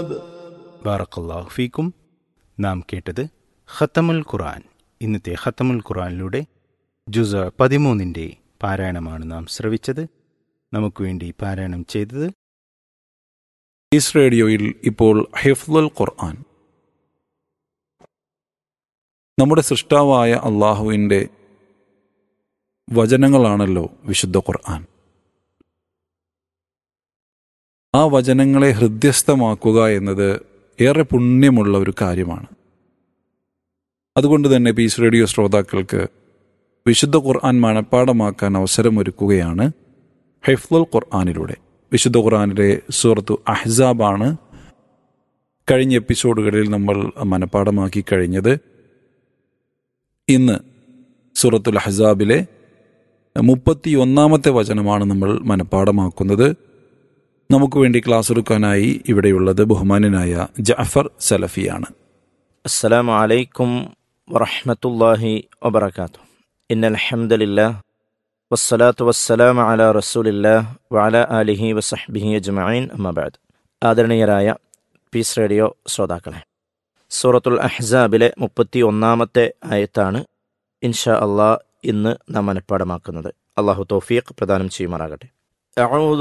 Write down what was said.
ബാറക്കല്ലാഹു ഫീക്കും നാം കേട്ടത് ഖത്തമുൽ ഖുർആൻ ഇന്നത്തെ ഖത്തമുൽ ഖുർആനിലൂടെ ജുസ പതിമൂന്നിൻ്റെ പാരായണമാണ് നാം ശ്രവിച്ചത് നമുക്ക് വേണ്ടി പാരായണം ചെയ്തത് ഈസ് റേഡിയോയിൽ ഇപ്പോൾ ഹിഫ്ലുൽ ഖുർആൻ നമ്മുടെ സൃഷ്ടാവായ അള്ളാഹുവിൻ്റെ വചനങ്ങളാണല്ലോ വിശുദ്ധ ഖുർആൻ ആ വചനങ്ങളെ ഹൃദ്യസ്ഥമാക്കുക എന്നത് ഏറെ പുണ്യമുള്ള ഒരു കാര്യമാണ് അതുകൊണ്ട് തന്നെ പീസ് റേഡിയോ ശ്രോതാക്കൾക്ക് വിശുദ്ധ ഖുർആൻ മനഃപ്പാടമാക്കാൻ അവസരമൊരുക്കുകയാണ് ഹൈഫ്ലുൽ ഖുർആാനിലൂടെ വിശുദ്ധ ഖുർആാനിലെ സൂറത്തു അഹ്സാബാണ് കഴിഞ്ഞ എപ്പിസോഡുകളിൽ നമ്മൾ മനഃപ്പാടമാക്കി കഴിഞ്ഞത് ഇന്ന് സൂറത്തുൽ അഹ്സാബിലെ മുപ്പത്തി ഒന്നാമത്തെ വചനമാണ് നമ്മൾ മനഃപ്പാടമാക്കുന്നത് നമുക്ക് വേണ്ടി ക്ലാസ് എടുക്കാനായി ഇവിടെയുള്ളത് ബഹുമാനനായ ജഅഫർ സലഫിയാണ് السلام عليكم ورحمة الله وبركاته إن الحمد لله والصلاة والسلام على رسول الله وعلى آله وصحبه أجمعين أما بعد ആദരണീയരായ പീസ് റേഡിയോ ശ്രോതാക്കളെ സൂറത്തുൽ അഹ്സാബിലെ മുപ്പത്തി ഒന്നാമത്തെ ആയത്താണ് ഇൻഷാ അള്ളാഹ് ഇന്ന് നാം മനഃപ്പാടമാക്കുന്നത് അള്ളാഹു തൗഫീഖ് പ്രദാനം ചെയ്യുമാറാകട്ടെ أعوذ